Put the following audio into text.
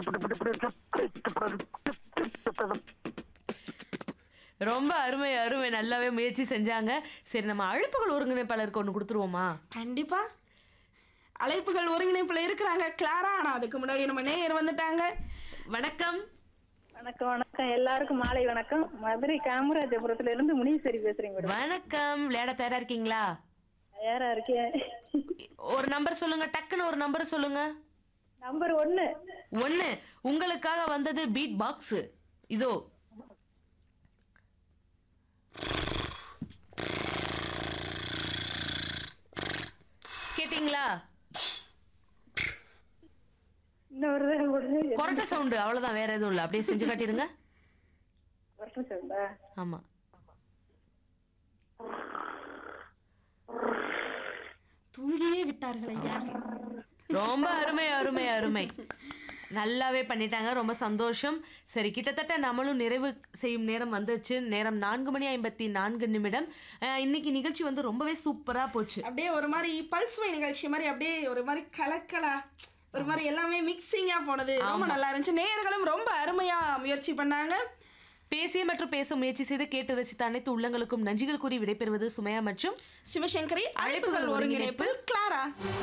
ரொம்ப அருமை அருமை நல்லாவே முயற்சி செஞ்சாங்க சரி நம்ம அழைப்புகள் ஒருங்கிணைப்பாளருக்கு ஒன்று கொடுத்துருவோமா கண்டிப்பா அழைப்புகள் ஒருங்கிணைப்புல இருக்கிறாங்க கிளாரா ஆனா அதுக்கு முன்னாடி நம்ம நேயர் வந்துட்டாங்க வணக்கம் வணக்கம் வணக்கம் எல்லாருக்கும் மாலை வணக்கம் மதுரை காமராஜபுரத்துல இருந்து முனீஸ்வரி பேசுறேங்க மேடம் வணக்கம் விளையாட தயாரா இருக்கீங்களா தயாரா இருக்கேன் ஒரு நம்பர் சொல்லுங்க டக்குன்னு ஒரு நம்பர் சொல்லுங்க நம்பர் ஒண்ணு ஒண்ணு உங்களுக்காக வந்தது பீட் பாக்ஸ் இதோ கேட்டிங்களா இன்னொரு தடவை கொடுங்க. கொரட்டை சவுண்டு அவ்வளவுதான் வேற எதுவும் இல்ல அப்படியே செஞ்சு காட்டிடுங்க ஒரு நிமிஷம் இருந்தா. ஆமா தூங்கியே விட்டார்கள் ஐயா ரொம்ப அருமை அருமை அருமை நல்லாவே பண்ணிட்டாங்க ரொம்ப சந்தோஷம் சரி கிட்டத்தட்ட நம்மளும் நிறைவு செய்யும் நேரம் வந்துச்சு நேரம் நான்கு மணி ஐம்பத்தி நான்கு நிமிடம் அஹ், இன்னைக்கு நிகழ்ச்சி வந்து ரொம்பவே சூப்பரா போச்சு அப்படியே ஒரு மாதிரி பல்ஸ் வை நிகழ்ச்சி மாதிரி அப்படியே ஒரு மாதிரி கலக்கலா ஒரு மாதிரி எல்லாமே மிக்சிங்கா போனது ரொம்ப நல்லா இருந்துச்சு நேயர்களும் ரொம்ப அருமையா முயற்சி பண்ணாங்க பேசிய மற்றும் பேச முயற்சி செய்து கேட்டு ரசித்த அனைத்து உள்ளங்களுக்கும் நன்றிகள் கூறி விடைபெறுவது சுமையா மற்றும் சிவசங்கரி அழைப்புகள் ஒருங்கிணைப்பில் கிளாரா